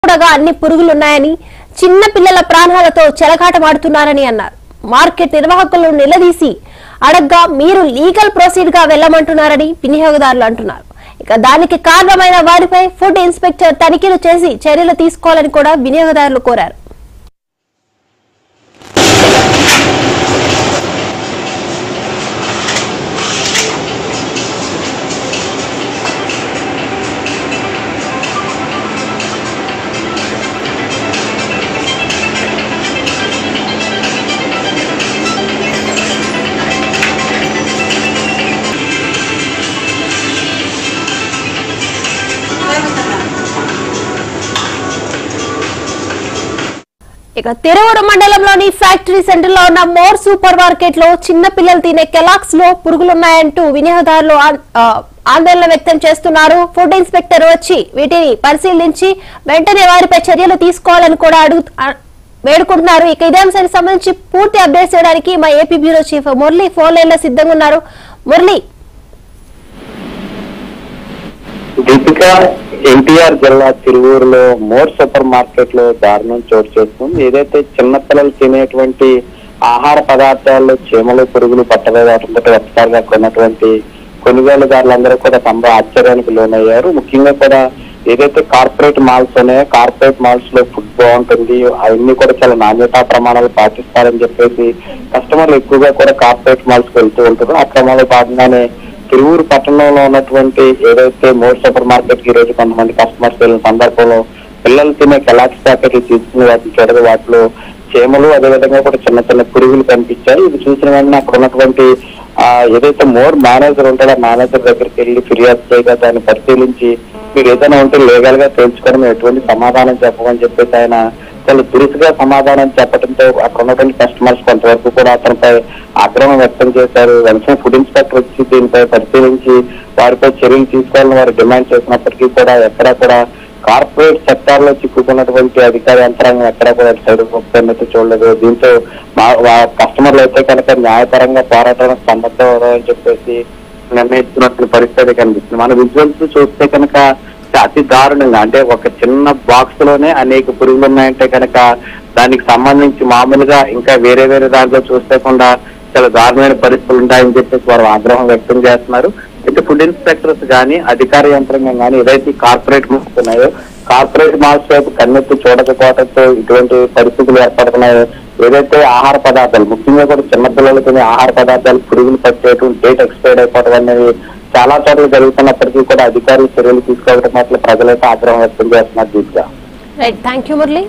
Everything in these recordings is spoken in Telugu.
కూడగా అన్ని పురుగులున్నాయని చిన్న పిల్లల ప్రాణాలతో చెలగాటమాడుతున్నారని అన్నారు మార్కెట్ నిర్వాహకులను నిలదీసి అడగ్గా మీరు లీగల్ ప్రొసీడ్ గా వెళ్లమంటున్నారని వినియోగదారులు అంటున్నారు ఇక దానికి కారణమైన వారిపై ఫుడ్ ఇన్స్పెక్టర్ తనిఖీలు చేసి చర్యలు తీసుకోవాలని కూడా వినియోగదారులు కోరారు ఇక తిరువురు మండలంలోని ఫ్యాక్టరీ సెంటర్ లో ఉన్న మోర్ సూపర్ మార్కెట్ లో చిన్న పిల్లలు తినే కెలాక్స్ లో పురుగులున్నాయంటూ వినియోగదారులు ఆన్- ఆ, ఆందోళన వ్యక్తం చేస్తున్నారు ఫుడ్ ఇన్స్పెక్టర్ వచ్చి వీటిని పరిశీలించి వెంటనే వారిపై చర్యలు తీసుకోవాలని కూడా అడుగు ఆ, వేడుకుంటున్నారు ఇక ఇదే అంశానికి సంబంధించి పూర్తి అప్డేట్ చేయడానికి మా AP bureau chief Murali phone line లో సిద్ధంగా ఉన్నారు మురళి దీపిక ఎన్టీఆర్ జిల్లా తిరువూరులో మోర్ సూపర్ మార్కెట్ లో దారుణం చోటు చేసుకుంది ఏదైతే చిన్నపిల్లలు తినేటువంటి ఆహార పదార్థాల్లో చీమలు పురుగులు పట్టవేయడంతో ఒక్కసారిగా కొన్నటువంటి కొనుగోలుదారులందరూ కూడా తమ ఆశ్చర్యానికి లోనయ్యారు ముఖ్యంగా కూడా ఏదైతే కార్పొరేట్ మాల్స్ ఉన్నాయో కార్పొరేట్ మాల్స్ లో ఫుడ్ బాగుంటుంది అవన్నీ కూడా చాలా నాణ్యతా ప్రమాణాలు పాటిస్తారని చెప్పేసి కస్టమర్లు ఎక్కువగా కూడా కార్పొరేట్ మాల్స్ కి వెళ్తూ ఉంటారు ఆ క్రమంలో భాగంగానే తిరువూరు పట్టణంలో ఉన్నటువంటి ఏదైతే మోర్ సూపర్ మార్కెట్ కి ఈ రోజు కొంతమంది కస్టమర్స్ వెళ్ళిన సందర్భంలో పిల్లలు తినే కెలాక్స్ ప్యాకెట్లు తీసుకుని వాటిని చూడగా వాటిలో చీమలు అదేవిధంగా కూడా చిన్న చిన్న పురుగులు కనిపించాయి ఇది చూసిన వెంటనే అక్కడ ఉన్నటువంటి ఆ ఏదైతే మోర్ మేనేజర్ ఉంటాడో ఆ మేనేజర్ దగ్గరికి వెళ్ళి ఫిర్యాదు చేయగా దాన్ని పరిశీలించి మీరు ఏదైనా ఉంటే లీగల్ గా తెలుసుకొని మేము ఎటువంటి సమాధానం చెప్పమని చెప్పేసి ఆయన చాలా దురుసుగా సమాధానం చెప్పడంతో అక్కడ ఉన్నటువంటి కస్టమర్స్ కొంతవరకు కూడా అతనిపై ఆగ్రహం వ్యక్తం చేశారు వెంటనే ఫుడ్ ఇన్స్పెక్టర్ వచ్చి దీనిపై పరిశీలించి వారిపై చర్యలు తీసుకోవాలని వారు డిమాండ్ చేసినప్పటికీ కూడా ఎక్కడా కూడా కార్పొరేట్ సెక్టార్ లో చిక్కుకున్నటువంటి అధికార యంత్రాంగం ఎక్కడా కూడా అటు సైడ్ ఒప్పుకున్నట్టు చూడలేదు దీంతో మా వా- కస్టమర్లు అయితే కనుక న్యాయపరంగా పోరాటానికి సన్నద్ధం అని చెప్పేసి నిర్ణయించుకున్నటువంటి పరిస్థితి కనిపిస్తుంది మన విజువల్స్ చూస్తే కనుక అతి దారుణంగా అంటే ఒక చిన్న బాక్స్ లోనే అనేక పురుగులు ఉన్నాయంటే కనుక దానికి సంబంధించి మామూలుగా ఇంకా వేరే వేరే దాంట్లో చూస్తే కూడా చాలా దారుణమైన పరిస్థితులు ఉంటాయని చెప్పేసి వారు ఆగ్రహం వ్యక్తం చేస్తున్నారు అయితే ఫుడ్ ఇన్స్పెక్టర్స్ కానీ అధికార యంత్రాంగం కానీ ఏదైతే కార్పొరేట్ మాల్స్ ఉన్నాయో కార్పొరేట్ మాల్స్ వైపు కన్నెత్తి చూడకపోవడంతో ఇటువంటి పరిస్థితులు ఏర్పడుతున్నాయో ఏదైతే ఆహార పదార్థాలు ముఖ్యంగా కూడా చిన్నపిల్లలు తినే ఆహార పదార్థాలు పురుగులు పట్టేయటం డేట్ ఎక్స్పైర్డ్ అయిపోవడం అనేవి చాలా చోట్ల జరుగుతున్నప్పటికీ కూడా అధికారులు చర్యలు తీసుకోవడం పట్ల ప్రజలైతే ఆగ్రహం వ్యక్తం చేస్తున్నారు Deepika right thank you Murali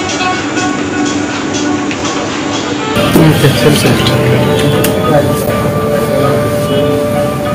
సరే సరే